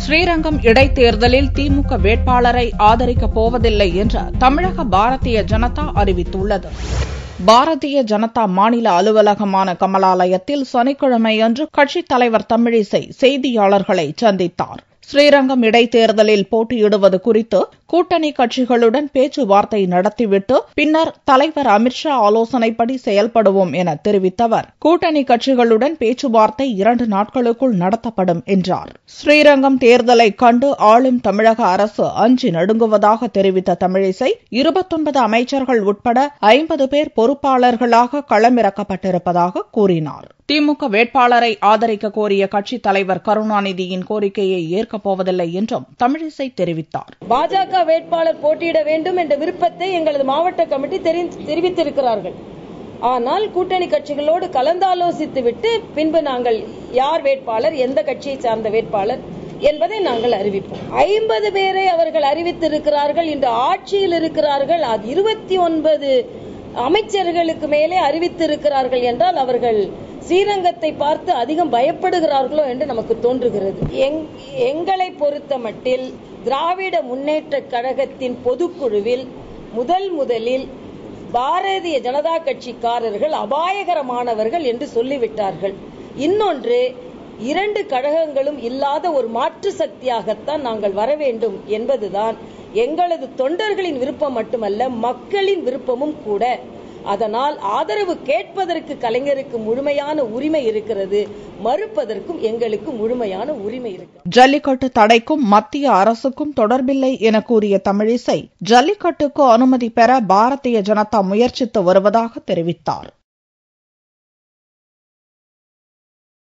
ஸ்ரீரங்கம் இடைத்தேர்தலில் திமுக வேட்பாளரை ஆதரிக்கப் போவதில்லை என்று தமிழக பாரதிய ஜனதா அறிவித்துள்ளது பாரதிய ஜனதா மாநில அலுவலகமான கமலாலயத்தில் சனிக்கிழமையன்று கட்சித் தலைவர் தமிழிசை செய்தியாளர்களை சந்தித்தார் ஸ்ரீரங்கம் இடைத்தேர்தலில் போட்டியிடுவது குறித்து கூட்டணி கட்சிகளுடன் பேச்சுவார்த்தை நடத்திவிட்டு பின்னர் தலைவர் அமித்ஷா ஆலோசனைப்படி செயல்படுவோம் என தெரிவித்த அவர் கூட்டணி கட்சிகளுடன் பேச்சுவார்த்தை இரண்டு நாட்களுக்குள் நடத்தப்படும் என்றார் ஸ்ரீரங்கம் தேர்தலை கண்டு ஆளும் தமிழக அரசு அஞ்சி நடுங்குவதாக தெரிவித்த தமிழிசை இருபத்தொன்பது அமைச்சர்கள் உட்பட ஐம்பது பேர் பொறுப்பாளர்களாக களமிறக்கப்பட்டிருப்பதாக கூறினார் திமுக வேட்பாளரை ஆதரிக்க கோரிய கட்சித் தலைவர் கருணாநிதியின் கோரிக்கையை ஏற்கப் போவதில்லை என்றும் தமிழிசை தெரிவித்தார் பாஜக வேட்பாளர் போட்டியிட வேண்டும் என்ற விருப்பத்தை எங்களது மாவட்ட கமிட்டி தெரி- தெரிவித்திருக்கிறார்கள் ஆனால் கூட்டணி கட்சிகளோடு கலந்தாலோசித்துவிட்டு பின்பு நாங்கள் யார் வேட்பாளர் எந்த கட்சியை சார்ந்த வேட்பாளர் என்பதை நாங்கள் அறிவிப்போம் ஐம்பது பேரை அவர்கள் அறிவித்திருக்கிறார்கள் இன்று ஆட்சியில் இருக்கிறார்கள் அது இருபத்தி ஒன்பது அமைச்சர்களுக்கு மேலே அறிவித்திருக்கிறார்கள் என்றால் அவர்கள் ஸ்ரீரங்கத்தை பார்த்து அதிகம் பயப்படுகிறார்களோ என்று நமக்கு தோன்றுகிறது எங்- எங்களை பொறுத்த மட்டில் திராவிட முன்னேற்ற கழகத்தின் பொதுக்குழுவில் முதல் முதலில் பாரதிய ஜனதா கட்சிக்காரர்கள் அபாயகரமானவர்கள் என்று சொல்லிவிட்டார்கள் இன்னொன்று இரண்டு கழகங்களும் இல்லாத ஒரு மாற்று சக்தியாகத்தான் நாங்கள் வர வேண்டும் என்பதுதான் எங்களது தொண்டர்களின் விருப்பம் மட்டுமல்ல மக்களின் விருப்பமும் கூட அதனால் ஆதரவு கேட்பதற்கு கலைஞருக்கு முழுமையான உரிமை இருக்கிறது மறுப்பதற்கும் எங்களுக்கு முழுமையான உரிமை இருக்கிறது ஜல்லிக்கட்டு தடைக்கும் மத்திய அரசுக்கும் தொடர்பில்லை என கூறிய தமிழிசை ஜல்லிக்கட்டுக்கு அனுமதி பெற பாரதிய ஜனதா முயற்சித்து வருவதாக தெரிவித்தார்